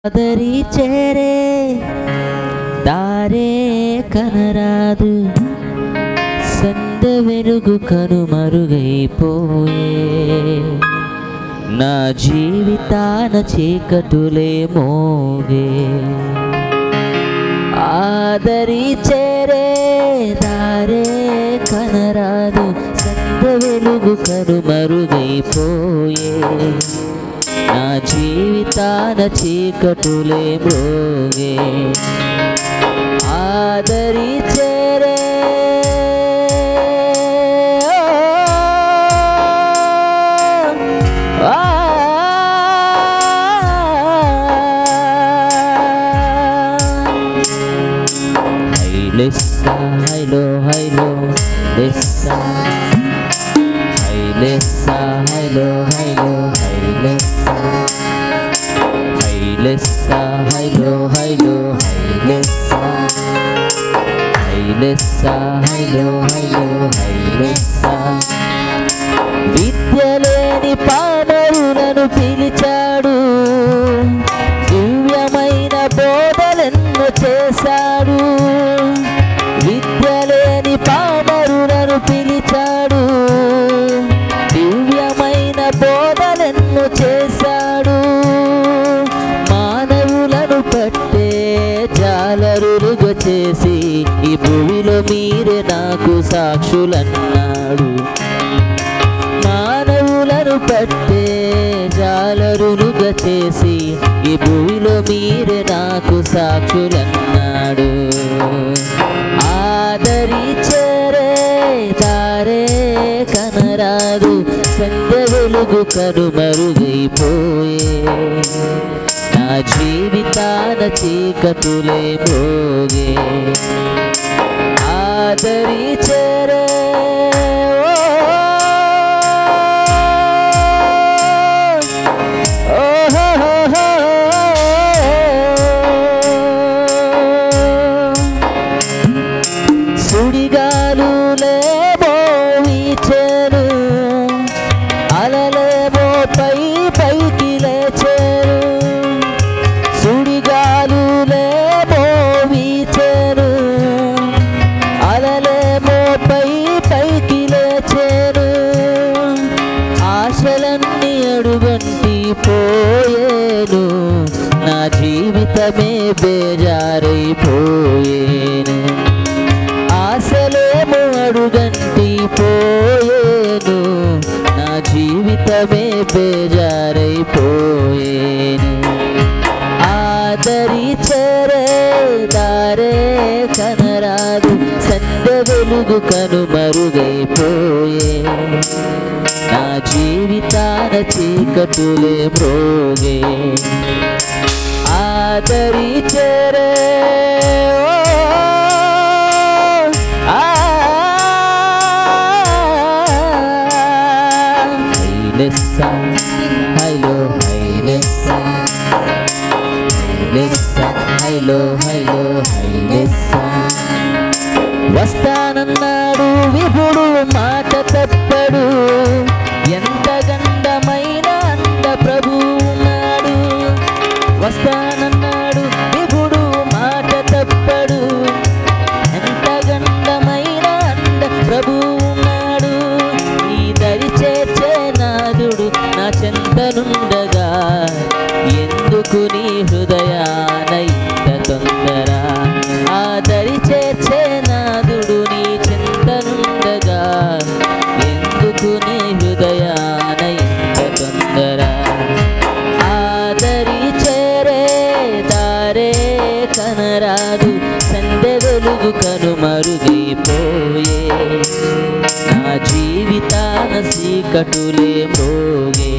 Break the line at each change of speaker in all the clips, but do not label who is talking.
ఆదరి చేరే దారే కనరాదు సంద వెలుగు కనుమరుగైపోయే నా జీవితాన చీకటులే మోగే ఆదరి చేరే దారే కనరాదు సంద వెలుగు కనుమరుగైపోయే నా జీవితాన చీకటులే మ్రోగే ఆదరి చేరే ఆ, హై లెస్సా హైలో హైలో లెస్సా హై లెస్సా హైలో హైలో హై లెస్సా హై లెస్సా హైలో హైలో హై లెస్సా హై లెస్సా హైలో హైలో హై లెస్సా విద్యలేని పామరులను పిలిచాడు దివ్యమైన బోధలెన్నో చేశాడు విద్యలేని పామరులను పిలిచాడు దివ్యమైన బోధలెన్నో చేశాడు మానవులను పట్టే జాలరులుగా చేసి ఈ భూమిలో మీరే నాకు సాక్షులన్నాడు మానవులను పట్టే జాలరులుగా చేసి ఈ భూమిలో మీరే నాకు సాక్షులన్నాడు ఆదరి చేరే దారే కనరాదు సంధ్య వెలుగు కనుమరుగైపోయే నా జీవితాన చీకటులే మోగే ఆదరి చేరే ఓ, ఓహోహోహో. సుడిగాలులేమో వీచెను అలలేమో పై పైకి లేచెను సుడిగాలులేమో వీచెను అలలేమో పై పైకి లేచెను ఆశలన్నీ అడుగంటి పోయేను నా జీవితమే బేజారైపోయేను ఆశలేమో అడుగంటి పోయేను నా జీవితమే బేజారైపోయేను ఆదరి చెరే దారే కనరాదు సంద వెలుగు కనుమరుగైపోయే నా జీవితాన చీకటులే మ్రోగే ఆదరి చెరే ఓ, ఆ, హైలెస్సా, హైలో హైలెస్సా హైలెస్సా, హైలో హైలో హైలెస్సా వస్తానన్నాడు విభుడు మాట తప్పడు ఎంత గండమైన అండ ప్రభు ఉన్నాడు వస్తానన్నాడు విభుడు మాట తప్పడు ఎంత గండమైన అండ ప్రభు ఉన్నాడు ఈ దరి చేర్చే నాదుడు నా చెంతనుండగా ఎందుకు నీ హృదయాన ఇంత తొందర ఆ దరి చేర్చే నాదుడు నీ చింతనుండగా ఎందుకు నీ హృదయాన ఇంత తొందర ఆదరి చేరే దారే కనరాదు సందె వెలుగు కనుమరుగైపోయే నా జీవితాన సీకటులే మోగే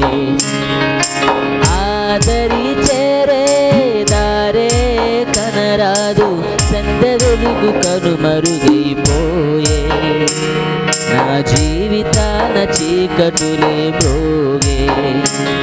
ఆదరి చేరే దారే కనరాదు సంద వెలుగు కనుమరుగైపోయే నా జీవితాన చీకటులే మోగే